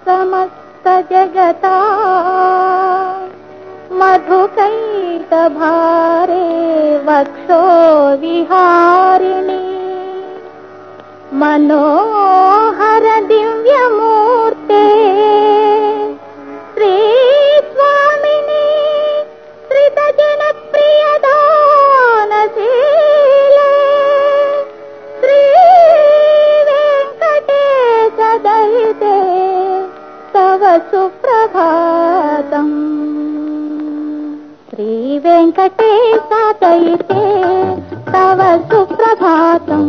సమస్త జగతా మధుకైట భారే వక్షో విహారిణి మనోహర దివ్యమూర్తే శ్రీ స్వామిని శ్రితజన ప్రియదానశీలే శ్రీ వెంకటేశ దయితే తవ సుప్రభాతం శ్రీ వెంకటేశ దయితే తవ సుప్రభాతం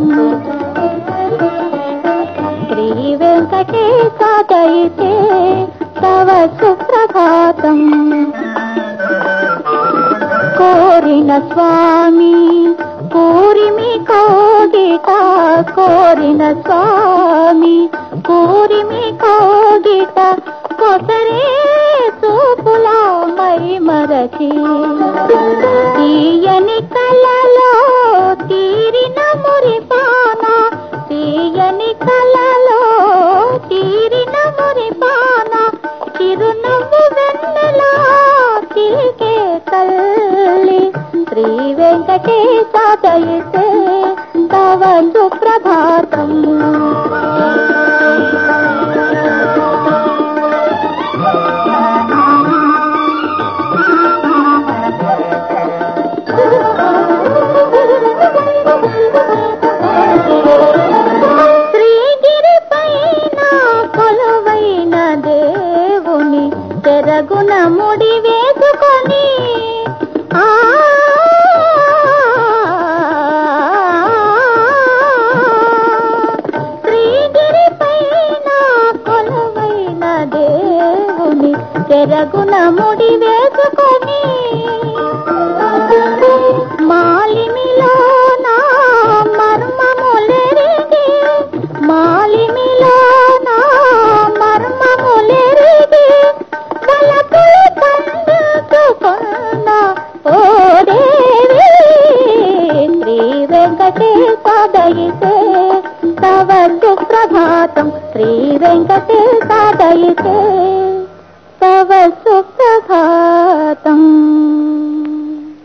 శ్రీ వెంకటేశ దయితే తవ సుప్రభాతం కోరిన స్వామి కూరిమి కోగిట కోరిన స్వామి కూరిమి కోగిట కొసరే చూపులా మై మరచి తీయని కలలో తీరిన మురిపాన తీయని కలలో తీరిన మురిపాన చిరునవ్వు వెన్నెలా తీకే తల్లి శ్రీ వెంకటేశ దయతే తవ సుప్రభాతం శ్రీగిరి పైన కొలువైన దేవుని చెరగున ముడి వేసుకొని ఆ శ్రీగిరి పైన కొలువైన దేవుని చెరగున ముడి వేసుకొని మాలిమిలో నా మర్మములెరిగి మాలిమిలో నా మర్మములెరిగి బలపులు పండుకున్న ఓ దేవి శ్రీ వెంకటేశ దయితే తవ సుప్రభాతం శ్రీ వెంకటేశ దయితే తవ సుప్రభాతం